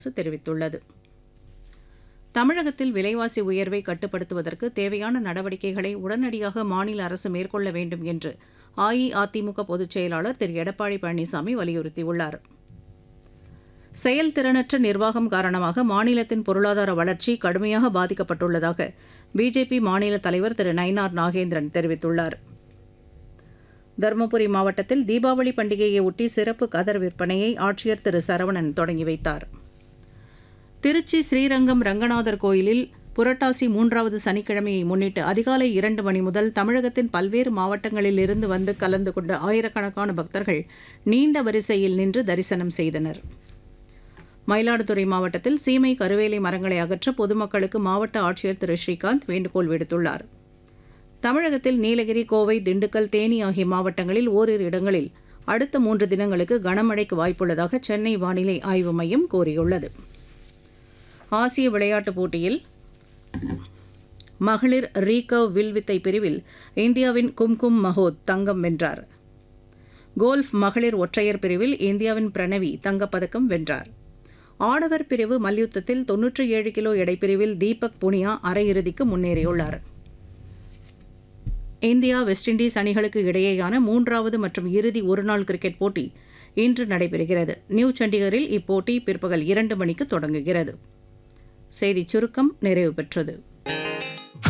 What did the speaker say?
அரசு தெரிவித்துள்ளது தமிழகத்தில் விலைவாசி உயர்வை கட்டுப்படுத்துவதற்கு தேவையான நடவடிக்கைகளை உடனடியாக மாநில அரசு மேற்கொள்ள வேண்டும் என்று அஇஅதிமுக பொதுச் செயலாளர் திரு எடப்பாடி பழனிசாமி வலியுறுத்தியுள்ளார் செயல்திறனற்ற நிர்வாகம் காரணமாக மாநிலத்தின் பொருளாதார வளர்ச்சி கடுமையாக பாதிக்கப்பட்டுள்ளதாக பிஜேபி மாநில தலைவர் திரு நயினார் நாகேந்திரன் தெரிவித்துள்ளார் தருமபுரி மாவட்டத்தில் தீபாவளி பண்டிகையை ஒட்டி சிறப்பு கதர் விற்பனையை ஆட்சியர் திரு சரவணன் தொடங்கி வைத்தார் திருச்சி ஸ்ரீரங்கம் ரங்கநாதர் கோயிலில் புரட்டாசி மூன்றாவது சனிக்கிழமையை முன்னிட்டு அதிகாலை இரண்டு மணி முதல் தமிழகத்தின் பல்வேறு மாவட்டங்களில் இருந்து வந்து கலந்து கொண்ட ஆயிரக்கணக்கான பக்தர்கள் நீண்ட வரிசையில் நின்று தரிசனம் செய்தனர் மயிலாடுதுறை மாவட்டத்தில் சீமை கருவேலை மரங்களை அகற்ற பொதுமக்களுக்கு மாவட்ட ஆட்சியர் திரு ஸ்ரீகாந்த் வேண்டுகோள் விடுத்துள்ளார் தமிழகத்தில் நீலகிரி கோவை திண்டுக்கல் தேனி ஆகிய மாவட்டங்களில் ஓரிரு இடங்களில் அடுத்த மூன்று தினங்களுக்கு கனமழைக்கு வாய்ப்புள்ளதாக சென்னை வானிலை ஆய்வு மையம் கூறியுள்ளது ஆசிய விளையாட்டுப் போட்டியில் மகளிர் ரீகர்வ் வில்வித்தை பிரிவில் இந்தியாவின் கும்கும் மஹோத் தங்கம் வென்றார் கோல்ஃப் மகளிர் ஒற்றையர் பிரிவில் இந்தியாவின் பிரணவி தங்கப்பதக்கம் வென்றார் ஆடவர் பிரிவு மல்யுத்தத்தில் தொன்னூற்றி ஏழு கிலோ எடைப்பிரிவில் தீபக் புனியா அரையிறுதிக்கு முன்னேறியுள்ளார் இந்தியா வெஸ்ட் இண்டீஸ் அணிகளுக்கு இடையேயான மூன்றாவது மற்றும் இறுதி ஒருநாள் கிரிக்கெட் போட்டி இன்று நடைபெறுகிறது நியூ சண்டிகரில் இப்போட்டி பிற்பகல் இரண்டு மணிக்கு தொடங்குகிறது செய்திச் சுருக்கம் நிறைவு பெற்றது